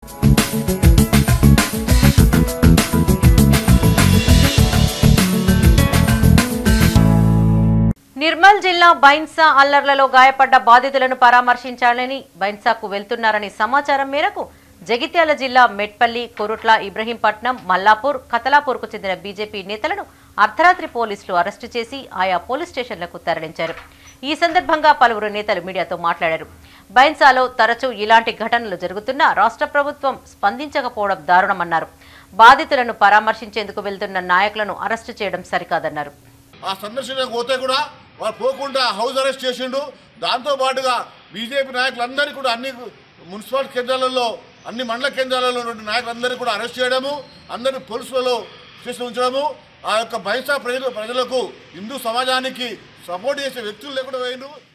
నిర్మల్ జిల్లా బైన్సా అల్లర్లలో గాయపడ్డ బాధితులను పరామర్శించాలని బైన్సాకు వెళ్తున్నారని సమాచారం మేరకు జగిత్యాల జిల్లా మెట్పల్లి కొరుట్ల ఇబ్రహీంపట్నం మల్లాపూర్ కతలాపూర్కు చెందిన బీజేపీ నేతలను అర్ధరాత్రి పోలీసులు అరెస్టు చేసి ఆయా పోలీస్ స్టేషన్లకు తరలించారు ఈ సందర్భంగా పలువురు నేతలు మీడియాతో మాట్లాడారు బైన్సాలో తరచూ ఇలాంటి ఘటనలు జరుగుతున్నా రాష్ట్ర ప్రభుత్వం స్పందించకపోవడం దారుణమన్నారు బాధితులను పరామర్శించేందుకు వెళ్తున్న నాయకులను అరెస్టు చేయడం సరికాదన్నారు ఆ సందర్శనకు పోతే కూడా వాళ్ళు పోకుండా హౌస్ అరెస్ట్ చేసిండు దాంతో పాటుగా బీజేపీ నాయకులందరినీ కూడా అన్ని మున్సిపల్ కేంద్రాలలో అన్ని మండల కేంద్రాలలో ఉన్న నాయకులందరినీ కూడా అరెస్ట్ చేయడము అందరినీ పోలీసులలో చేసి ఉంచడము ఆ యొక్క బైసా ప్రజలు ప్రజలకు హిందూ సమాజానికి సపోర్ట్ చేసే వ్యక్తులు లేకుండా పోయిండు